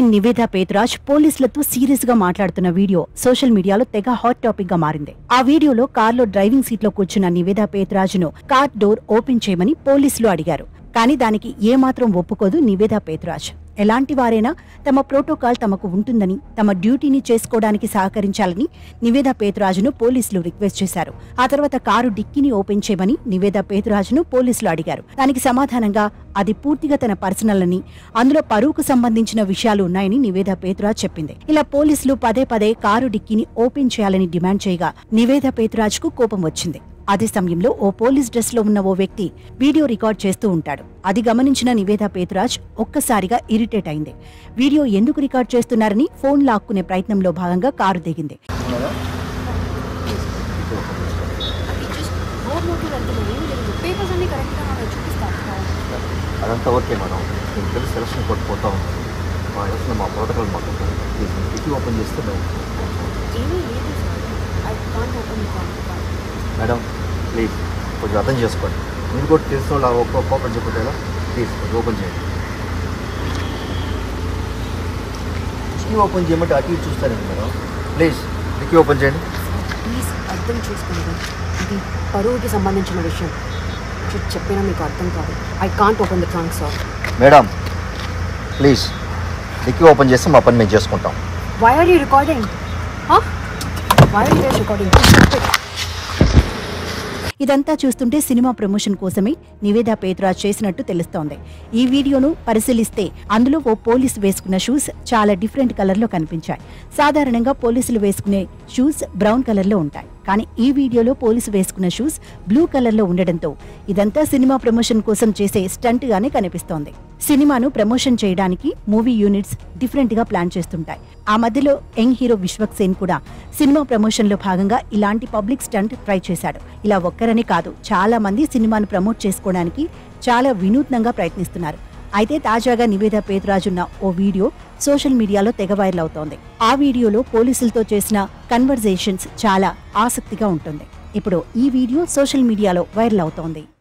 heroine Niveda Pethuraj పోలీసులతో serious గా మాట్లాడుతున్న వీడియో సోషల్ మీడియాలో తెగ హాట్ టాపిక్ గా మారింది ఆ వీడియోలో కార్లో డ్రైవింగ్ సీట్ లో కూర్చున్న నివేద పేతురాజ్ను కార్ డోర్ ఓపెన్ చేయమని పోలీసులు అడిగారు కానీ దానికి ఏమాత్రం ఒప్పుకోదు నివేద పేతురాజ్ ఎలాంటి వారైనా తమ ప్రోటోకాల్ తమకు ఉంటుందని తమ డ్యూటీని చేసుకోవడానికి సహకరించాలని నివేద పేతురాజును పోలీసులు రిక్వెస్ట్ చేశారు ఆ తర్వాత కారు డిక్కీని ఓపెన్ చేయమని నివేద పేతురాజును పోలీసులు అడిగారు దానికి సమాధానంగా అది పూర్తిగా తన పర్సనల్ అని అందులో పరువుకు సంబంధించిన విషయాలు ఉన్నాయని నివేద పేతురాజ్ చెప్పింది ఇలా పోలీసులు పదే పదే కారు డిక్కీని ఓపెన్ చేయాలని డిమాండ్ చేయగా నివేద పేతురాజ్కు కోపం వచ్చింది అదే సమయంలో ఓ పోలీస్ డ్రెస్ లో ఉన్న ఓ వ్యక్తి వీడియో రికార్డ్ చేస్తూ ఉంటాడు అది గమనించిన నివేద పేతురాజ్ ఒక్కసారిగా ఇరిటేట్ అయింది వీడియో ఎందుకు రికార్డ్ చేస్తున్నారని ఫోన్ లాక్కునే ప్రయత్నంలో భాగంగా కారు దిగింది బోర్డు నోట్లు వెళ్తున్నాయి ఏమీ లేదు పేపర్స్ అన్ని కరెక్ట్గా నాకు చూపిస్తాను అదంతా ఓకే మేడం నేను తెలిసి సెలక్షన్ కొట్టుకుంటా ఉన్నాను మా ఎలక్షన్ మా ప్రోటోకాల్ మాకు ఉంటుంది ప్లీజ్ కిటికీ ఓపెన్ చేస్తే మేము ఏమీ లేదు sir I can't open madam please కొంచెం అర్థం చేసుకోండి మీరు కూడా తెలిసిన వాళ్ళు ఒక్క ఓపెన్ చెప్పండి ఎలా ప్లీజ్ కొంచెం ఓపెన్ చేయండి కిటికీ ఓపెన్ చేయమంటే అటు ఇటు చూస్తారండి మేడం ప్లీజ్ కిటికీ ఓపెన్ చేయండి ప్లీజ్ అర్థం చేసుకోండి ఇది పరువుకి సంబంధించిన విషయం చె- చెప్పినా మీకు అర్థం కాదు I can't open the trunk sir madam please కిటికీ ఓపెన్ చేస్తే మా పని మేము చేసుకుంటాం why are you recording why are you recording ఇదంతా చూస్తుంటే సినిమా ప్రమోషన్ కోసమే నివేద పేతురాజ్ చేసినట్టు తెలుస్తోంది ఈ వీడియోను పరిశీలిస్తే అందులో ఓ పోలీసు వేసుకున్న షూస్ చాలా డిఫరెంట్ కలర్లో కనిపించాయి సాధారణంగా పోలీసులు వేసుకునే షూస్ బ్రౌన్ కలర్లో ఉంటాయి కానీ ఈ వీడియోలో పోలీసు వేసుకున్న షూస్ బ్లూ కలర్లో ఉండడంతో ఇదంతా సినిమా ప్రమోషన్ కోసం చేసే స్టంట్ గానే కనిపిస్తోంది సినిమాను ప్రమోషన్ చేయడానికి మూవీ యూనిట్స్ డిఫరెంట్ గా ప్లాన్ చేస్తుంటాయి ఆ మధ్యలో యంగ్ హీరో విశ్వక్ సేన్ కూడా సినిమా ప్రమోషన్ లో భాగంగా ఇలాంటి పబ్లిక్ స్టంట్ ట్రై చేశాడు ఇలా ఒక్కరని కాదు చాలా మంది సినిమాను ప్రమోట్ చేసుకోవడానికి చాలా వినూత్నంగా ప్రయత్నిస్తున్నారు అయితే తాజాగా నివేద పేతురాజున్న ఓ వీడియో సోషల్ మీడియాలో తెగ వైరల్ అవుతోంది ఆ వీడియోలో పోలీసులతో చేసిన కన్వర్జేషన్స్ చాలా ఆసక్తిగా ఉంటుంది ఇప్పుడు ఈ వీడియో సోషల్ మీడియాలో వైరల్ అవుతోంది